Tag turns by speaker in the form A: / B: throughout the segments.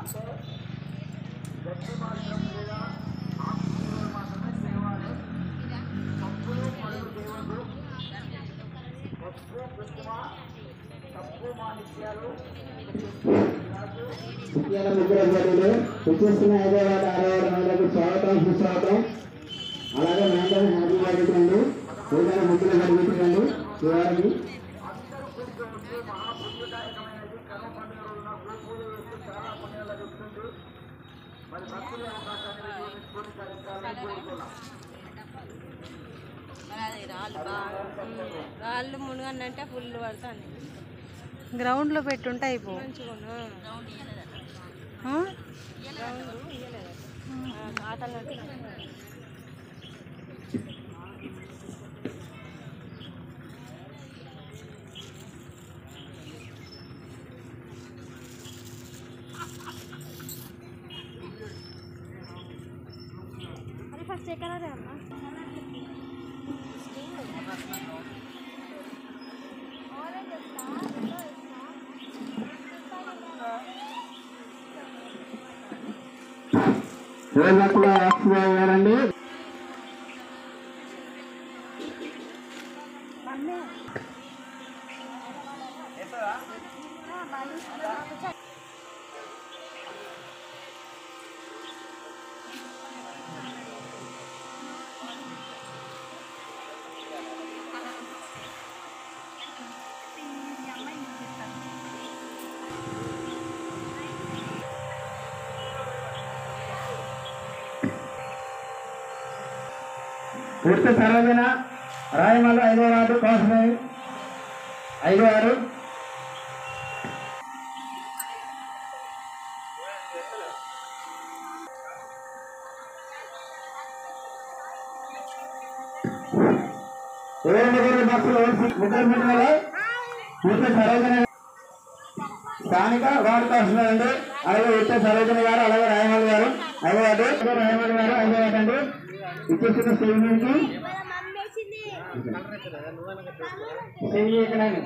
A: ముఖ్యాల ముగ్గురు అభ్యర్థులు వచ్చేస్తున్న ఐదో వార్డు ఆరో వార్డు మహిళలకు స్వాగతం సుస్వాగతం అలాగే మేడం హ్యాపీ బర్త్డే అండి ఏదైనా ముగ్గురు కనిపించండి శివారికి
B: రాళ్ళు బాగా రాళ్ళు మునుగన్నంటే ఫుల్ పడుతుంది
C: గ్రౌండ్లో పెట్టుంటే అయిపో
B: మంచిగా
C: ఆ?
B: ఆటలు అది ఫస్ట్ ఎక్కడ అమ్మా
A: రోజులకు గారండి పూర్తి సరోజన రాయమల్ల ఐదో వార్డు కోసమే ఐదో ఆరు ఇరవై ముగ్గురు బస్సులు ముగ్గురు మీటర్లు పూర్తి సరోజన స్థానిక వార్డు కౌన్సిలర్ అండి అలాగే ఉత్త సరోజన గారు అలాగే రాయమల్ గారు ఐదో వార్డు రాయమల్ గారు ఐదో వార్డు అండి ఇచ్చేసిన స్టేట్మెంట్ చెయ్యి ఎక్కడానికి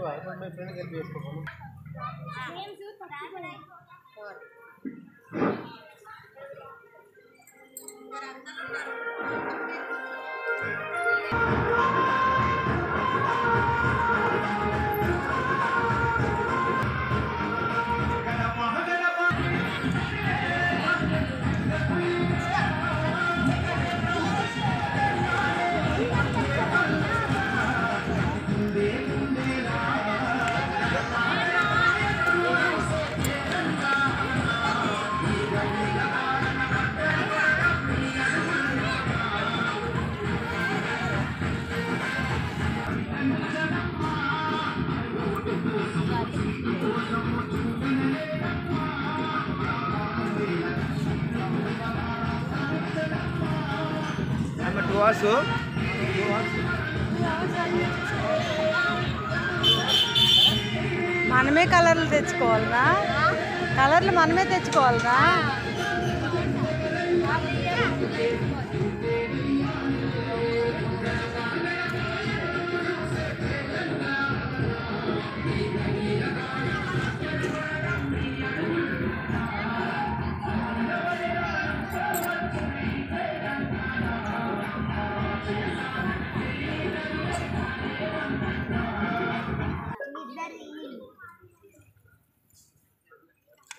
C: మనమే కలర్లు తెచ్చుకోవాలరా కలర్లు మనమే తెచ్చుకోవాలరా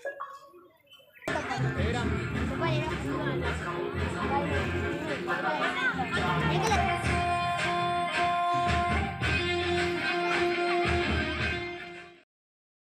D: Bye.